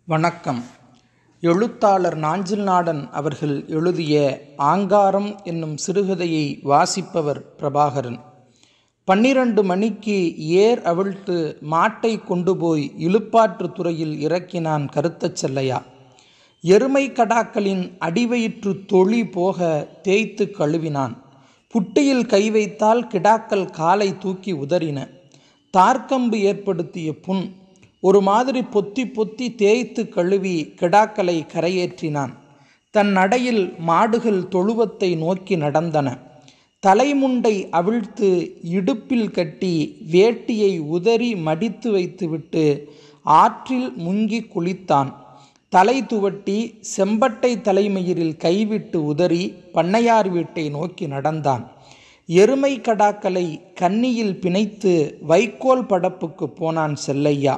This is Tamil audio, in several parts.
வணக்கம் எழுத்தாளர் நாஞ்சில் நாடன் அவர்கள் எழுதிய ஆங்காரம் என்னும் சிறுகதையை வாசிப்பவர் பிரபாகரன் பன்னிரண்டு மணிக்கு ஏர் அவிழ்த்து மாட்டை கொண்டு போய் இழுப்பாற்று துறையில் இறக்கினான் கருத்தச் செல்லையா எருமை கடாக்களின் அடிவயிற்று தொழி போக தேய்த்து கழுவினான் புட்டியில் கை வைத்தால் கிடாக்கள் காலை தூக்கி உதறின தார்க்கம்பு ஏற்படுத்திய புண் ஒரு மாதிரி பொத்தி பொத்தி தேய்த்து கழுவி கிடாக்களை கரையேற்றினான் தன் நடையில் மாடுகள் தொழுவத்தை நோக்கி நடந்தன தலைமுண்டை அவிழ்த்து இடுப்பில் கட்டி வேட்டியை உதறி மடித்து வைத்துவிட்டு ஆற்றில் முங்கி குளித்தான் தலை துவட்டி செம்பட்டை தலைமயிரில் கைவிட்டு உதறி பண்ணையார் வீட்டை நோக்கி நடந்தான் எருமை கடாக்களை கன்னியில் பிணைத்து வைக்கோல் படப்புக்கு போனான் செல்லையா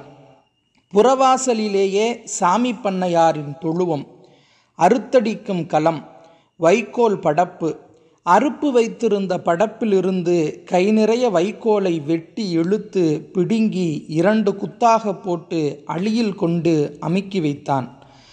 புறவாசலிலேயே சாமி பண்ணையாரின் தொழுவம் அறுத்தடிக்கும் களம் வைக்கோல் படப்பு அறுப்பு வைத்திருந்த படப்பிலிருந்து கை நிறைய வைக்கோலை வெட்டி இழுத்து பிடுங்கி இரண்டு குத்தாக போட்டு அழியில் கொண்டு அமுக்கி வைத்தான்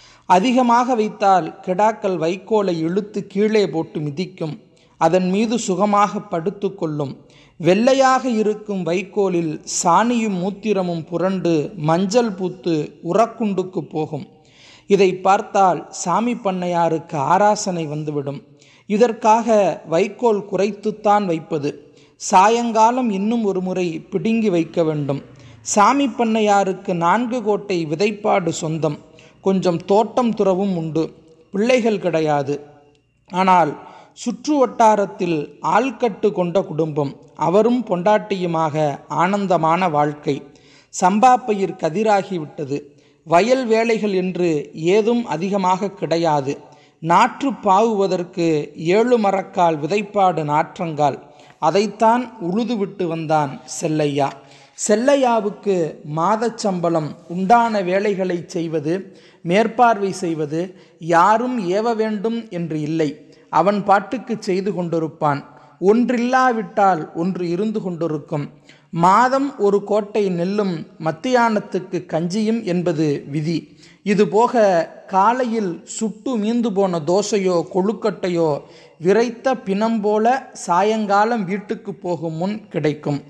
அதிகமாக வைத்தால் கிடாக்கள் வைக்கோலை இழுத்து கீழே போட்டு மிதிக்கும் அதன் மீது சுகமாக படுத்து கொள்ளும் வெள்ளையாக இருக்கும் வைக்கோலில் சாணியும் மூத்திரமும் புரண்டு மஞ்சள் பூத்து உரக்குண்டுக்கு போகும் இதை பார்த்தால் சாமி பண்ணையாருக்கு ஆராசனை வந்துவிடும் இதற்காக வைக்கோல் குறைத்துத்தான் வைப்பது சாயங்காலம் இன்னும் ஒரு முறை பிடுங்கி வைக்க வேண்டும் சாமி பண்ணையாருக்கு நான்கு கோட்டை விதைப்பாடு சொந்தம் கொஞ்சம் தோட்டம் துறவும் உண்டு பிள்ளைகள் கிடையாது ஆனால் சுற்று வட்டாரத்தில் ஆள்கட்டு கொண்ட குடும்பம் அவரும் பொண்டாட்டியுமாக ஆனந்தமான வாழ்க்கை சம்பாப்பயிர் கதிராகிவிட்டது வயல் வேலைகள் என்று ஏதும் அதிகமாக கிடையாது நாற்று பாவுவதற்கு ஏழு மரக்கால் விதைப்பாடு நாற்றங்கால் அதைத்தான் உழுது விட்டு வந்தான் செல்லையா செல்லையாவுக்கு மாதச் சம்பளம் உண்டான வேலைகளை செய்வது மேற்பார்வை செய்வது யாரும் ஏவ வேண்டும் என்று இல்லை அவன் பாட்டுக்கு செய்து கொண்டிருப்பான் ஒன்றில்லாவிட்டால் ஒன்று இருந்து கொண்டிருக்கும் மாதம் ஒரு கோட்டை நெல்லும் மத்தியானத்துக்கு கஞ்சியும் என்பது விதி இதுபோக காலையில் சுட்டு மீந்து போன தோசையோ கொழுக்கட்டையோ விரைத்த பிணம் போல சாயங்காலம் வீட்டுக்கு போகும் முன் கிடைக்கும்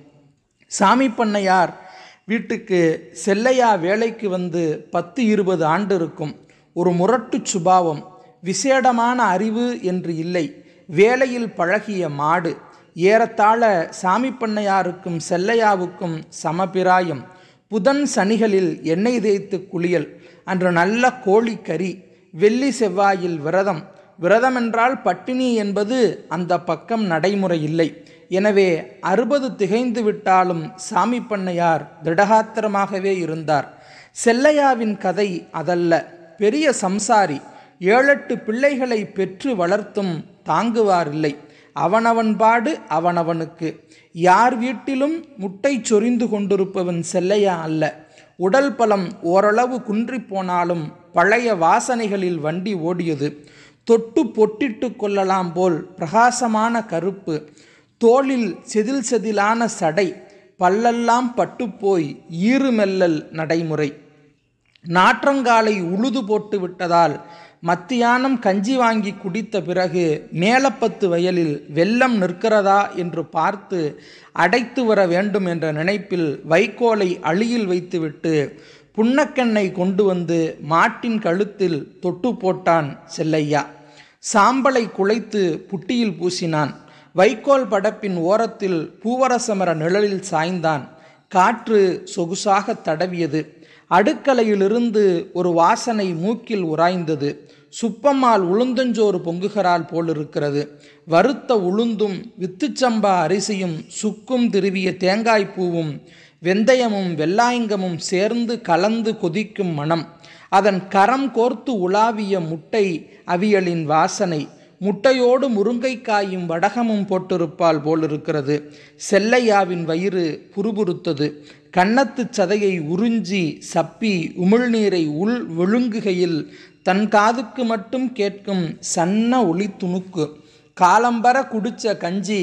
சாமி பண்ணையார் வீட்டுக்கு செல்லையா வேலைக்கு வந்து பத்து இருபது ஆண்டு இருக்கும் ஒரு முரட்டு சுபாவம் விசேடமான அறிவு என்று இல்லை வேலையில் பழகிய மாடு ஏறத்தாழ சாமி பண்ணையாருக்கும் செல்லையாவுக்கும் சமபிராயம் புதன் சனிகளில் எண்ணெய் தேய்த்து குளியல் அன்று நல்ல கோழிக்கறி வெள்ளி செவ்வாயில் விரதம் விரதம் என்றால் பட்டினி என்பது அந்த பக்கம் நடைமுறை இல்லை எனவே அறுபது திகைந்து விட்டாலும் சாமி பண்ணையார் திடகாத்திரமாகவே இருந்தார் செல்லையாவின் கதை அதல்ல பெரிய சம்சாரி ஏழெட்டு பிள்ளைகளை பெற்று வளர்த்தும் தாங்குவாரில்லை அவனவன் பாடு அவனவனுக்கு யார் வீட்டிலும் முட்டை சொரிந்து கொண்டிருப்பவன் செல்லையா அல்ல உடல் பலம் ஓரளவு குன்றி போனாலும் பழைய வாசனைகளில் வண்டி ஓடியது தொட்டு பொட்டிட்டு கொள்ளலாம் போல் பிரகாசமான கருப்பு தோளில் செதில் செதிலான சடை பல்லெல்லாம் பட்டுப்போய் ஈறுமெல்லல் நடைமுறை நாற்றங்காலை உழுது போட்டு விட்டதால் மத்தியானம் கஞ்சி வாங்கி குடித்த பிறகு மேலப்பத்து வயலில் வெள்ளம் நிற்கிறதா என்று பார்த்து அடைத்து வர வேண்டும் என்ற நினைப்பில் வைக்கோலை அழியில் வைத்துவிட்டு புன்னக்கெண்ணை கொண்டு வந்து மாட்டின் கழுத்தில் தொட்டு போட்டான் செல்லையா சாம்பலை குலைத்து புட்டியில் பூசினான் வைக்கோல் படப்பின் ஓரத்தில் பூவரசமர நிழலில் சாய்ந்தான் காற்று சொகுசாக தடவியது அடுக்கலையிலிருந்து ஒரு வாசனை மூக்கில் உராய்ந்தது சுப்பம்மாள் உளுந்தஞ்சோறு பொங்குகிறாள் போலிருக்கிறது வறுத்த உளுந்தும் வித்துச்சம்பா அரிசியும் சுக்கும் திருவிய தேங்காய் பூவும் வெந்தயமும் வெள்ளாயங்கமும் சேர்ந்து கலந்து கொதிக்கும் மனம் அதன் கரம் கோர்த்து உலாவிய முட்டை அவியலின் வாசனை முட்டையோடு முருங்கைக்காயும் வடகமும் போட்டிருப்பால் போலிருக்கிறது செல்லையாவின் வயிறு புறுபுறுத்தது கன்னத்து சதையை உறிஞ்சி சப்பி உமிழ்நீரை உள் விழுங்குகையில் தன் காதுக்கு மட்டும் கேட்கும் சன்ன ஒளி துணுக்கு காலம்பர குடிச்ச கஞ்சி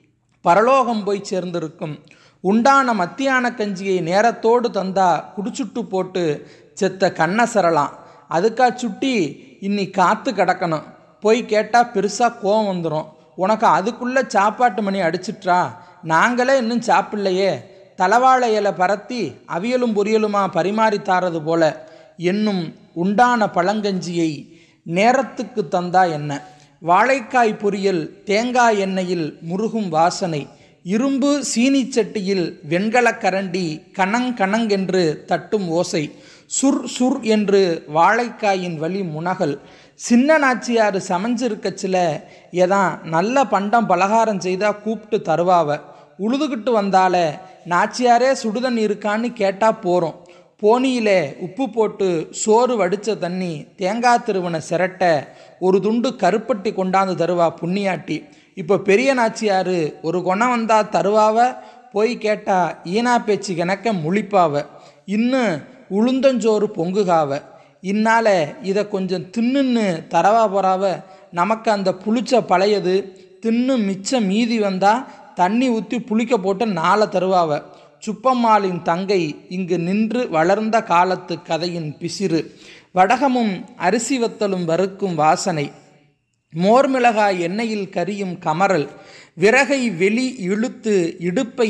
பரலோகம் போய் சேர்ந்திருக்கும் உண்டான மத்தியான கஞ்சியை நேரத்தோடு தந்தா குடிச்சுட்டு போட்டு செத்த கண்ணை சரலாம் அதுக்கா சுட்டி இன்னி காத்து கிடக்கணும் போய் கேட்டால் பெருசாக கோவம் வந்துடும் உனக்கு அதுக்குள்ளே சாப்பாட்டு மணி அடிச்சிட்றா நாங்களே இன்னும் சாப்பிடலையே தலவாழை இலை பரத்தி அவியலும் பொரியலுமா பரிமாறி தாரது போல என்னும் உண்டான பழங்கஞ்சியை நேரத்துக்கு தந்தா என்ன வாழைக்காய் பொரியல் தேங்காய் எண்ணெயில் முருகும் வாசனை இரும்பு சீனி சட்டியில் வெண்கலக் கரண்டி கணங் கணங்கென்று தட்டும் ஓசை சுர் சுர் என்று வாழைக்காயின் வழி முனகல் சின்ன நாச்சியார் சமைஞ்சிருக்கச்சில ஏதான் நல்ல பண்டம் பலகாரம் செய்தால் கூப்பிட்டு தருவாவ உழுதுகிட்டு வந்தால நாச்சியாரே சுடுதண்ணி இருக்கான்னு கேட்டால் போகிறோம் போனியிலே உப்பு போட்டு சோறு வடித்த தண்ணி தேங்காய் திருவனை சிரட்ட ஒரு துண்டு கருப்பட்டி கொண்டாந்து தருவா புண்ணியாட்டி இப்போ பெரிய நாச்சியார் ஒரு குணம் வந்தால் தருவாவ போய் கேட்டால் ஈனா பேச்சு கணக்க முழிப்பாவ இன்னும் உளுந்தஞ்சோறு பொங்குகாவ இன்னால இதை கொஞ்சம் தின்னுன்னு தரவா போறாவ நமக்கு அந்த புளிச்ச பழையது தின்னு மிச்சம் மீதி வந்தால் தண்ணி ஊற்றி புளிக்க போட்டு நாளை தருவாவ சுப்பம்மாளின் தங்கை இங்கு நின்று வளர்ந்த காலத்து கதையின் பிசிறு வடகமும் அரிசி வத்தலும் வறுக்கும் வாசனை மோர்மிளகாய் எண்ணெயில் கரியும் கமரல் விறகை வெளி இழுத்து இடுப்பை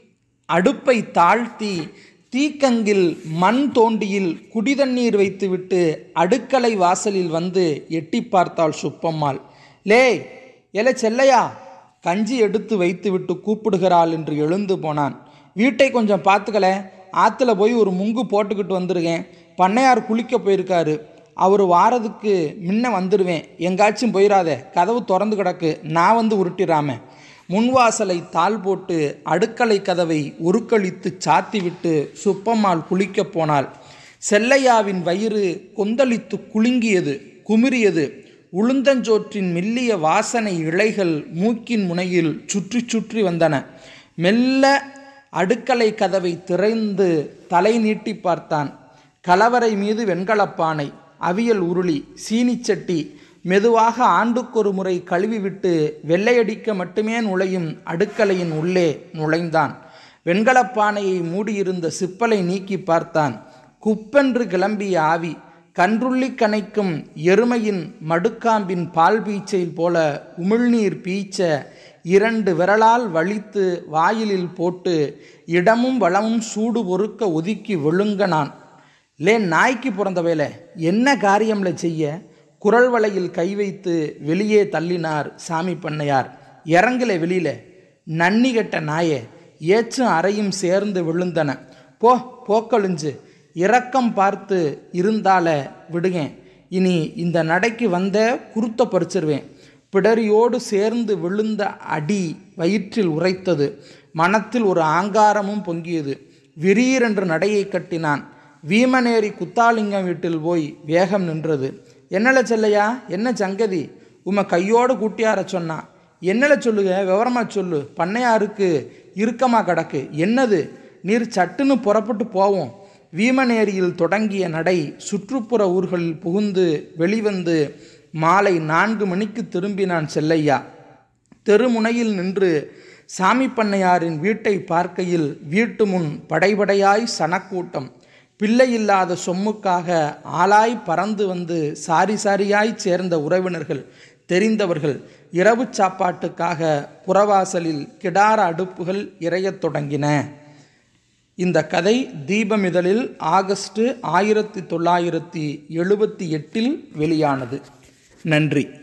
அடுப்பை தாழ்த்தி தீக்கங்கில் மண் தோண்டியில் குடிதண்ணீர் வைத்துவிட்டு அடுக்களை வாசலில் வந்து எட்டி பார்த்தாள் சுப்பம்மாள் லே எல செல்லையா கஞ்சி எடுத்து வைத்துவிட்டு கூப்பிடுகிறாள் என்று எழுந்து போனான் வீட்டை கொஞ்சம் பார்த்துக்கல ஆற்றுல போய் ஒரு முங்கு போட்டுக்கிட்டு வந்திருக்கேன் பண்ணையார் குளிக்க போயிருக்காரு அவர் வாரதுக்கு முன்ன வந்துடுவேன் எங்காச்சும் போயிடாத கதவு திறந்து கிடக்கு நான் வந்து உருட்டிடாம முன்வாசலை தாள் போட்டு அடுக்களை கதவை உருக்களித்து சாத்திவிட்டு சுப்பம்மாள் குளிக்கப் போனாள் செல்லையாவின் வயிறு கொந்தளித்து குலுங்கியது குமிறியது உளுந்தஞ்சோற்றின் மெல்லிய வாசனை இழைகள் மூக்கின் முனையில் சுற்றி சுற்றி வந்தன மெல்ல அடுக்களை கதவை திறந்து தலை நீட்டி பார்த்தான் கலவரை மீது வெண்கலப்பானை அவியல் உருளி சீனிச்சட்டி மெதுவாக ஆண்டுக்கொரு முறை கழுவிவிட்டு வெள்ளையடிக்க மட்டுமே நுழையும் அடுக்கலையின் உள்ளே நுழைந்தான் வெண்கலப்பானையை மூடியிருந்த சிப்பலை நீக்கி பார்த்தான் குப்பென்று கிளம்பிய ஆவி கன்றுள்ளி கனைக்கும் எருமையின் மடுக்காம்பின் பால் பீச்சையில் போல உமிழ்நீர் பீச்ச இரண்டு விரலால் வலித்து வாயிலில் போட்டு இடமும் வளமும் சூடு பொறுக்க ஒதுக்கி விழுங்கனான் லே நாய்க்கு பிறந்த வேலை என்ன காரியம்ல செய்ய குரல் வலையில் கை வைத்து வெளியே தள்ளினார் சாமி பண்ணையார் இறங்கல வெளியில நன்னி கெட்ட நாயே ஏச்சும் அறையும் சேர்ந்து விழுந்தன போ போக்கழிஞ்சு இரக்கம் பார்த்து இருந்தால விடுகேன் இனி இந்த நடைக்கு வந்த குருத்த பறிச்சிருவேன் பிடரியோடு சேர்ந்து விழுந்த அடி வயிற்றில் உரைத்தது மனத்தில் ஒரு ஆங்காரமும் பொங்கியது விரீரென்று நடையை கட்டினான் வீமநேரி குத்தாலிங்கம் வீட்டில் போய் வேகம் நின்றது என்னல செல்லையா என்ன சங்கதி உம்மை கையோடு கூட்டியார சொன்னான் என்னல சொல்லுக விவரமா சொல்லு பண்ணையாருக்கு இறுக்கமா கிடக்கு என்னது நீர் சட்டுன்னு புறப்பட்டு போவோம் வீமநேரியில் தொடங்கிய நடை சுற்றுப்புற ஊர்களில் புகுந்து வெளிவந்து மாலை நான்கு மணிக்கு திரும்பினான் செல்லையா தெருமுனையில் நின்று சாமி பண்ணையாரின் வீட்டை பார்க்கையில் வீட்டு முன் படைபடையாய் சனக்கூட்டம் பிள்ளை இல்லாத சொம்முக்காக ஆளாய் பறந்து வந்து சாரி சாரியாய் சேர்ந்த உறவினர்கள் தெரிந்தவர்கள் இரவு சாப்பாட்டுக்காக புறவாசலில் கிடார அடுப்புகள் இறையத் தொடங்கின இந்த கதை தீபமிதழில் ஆகஸ்ட் ஆயிரத்தி தொள்ளாயிரத்தி எழுபத்தி எட்டில் வெளியானது நன்றி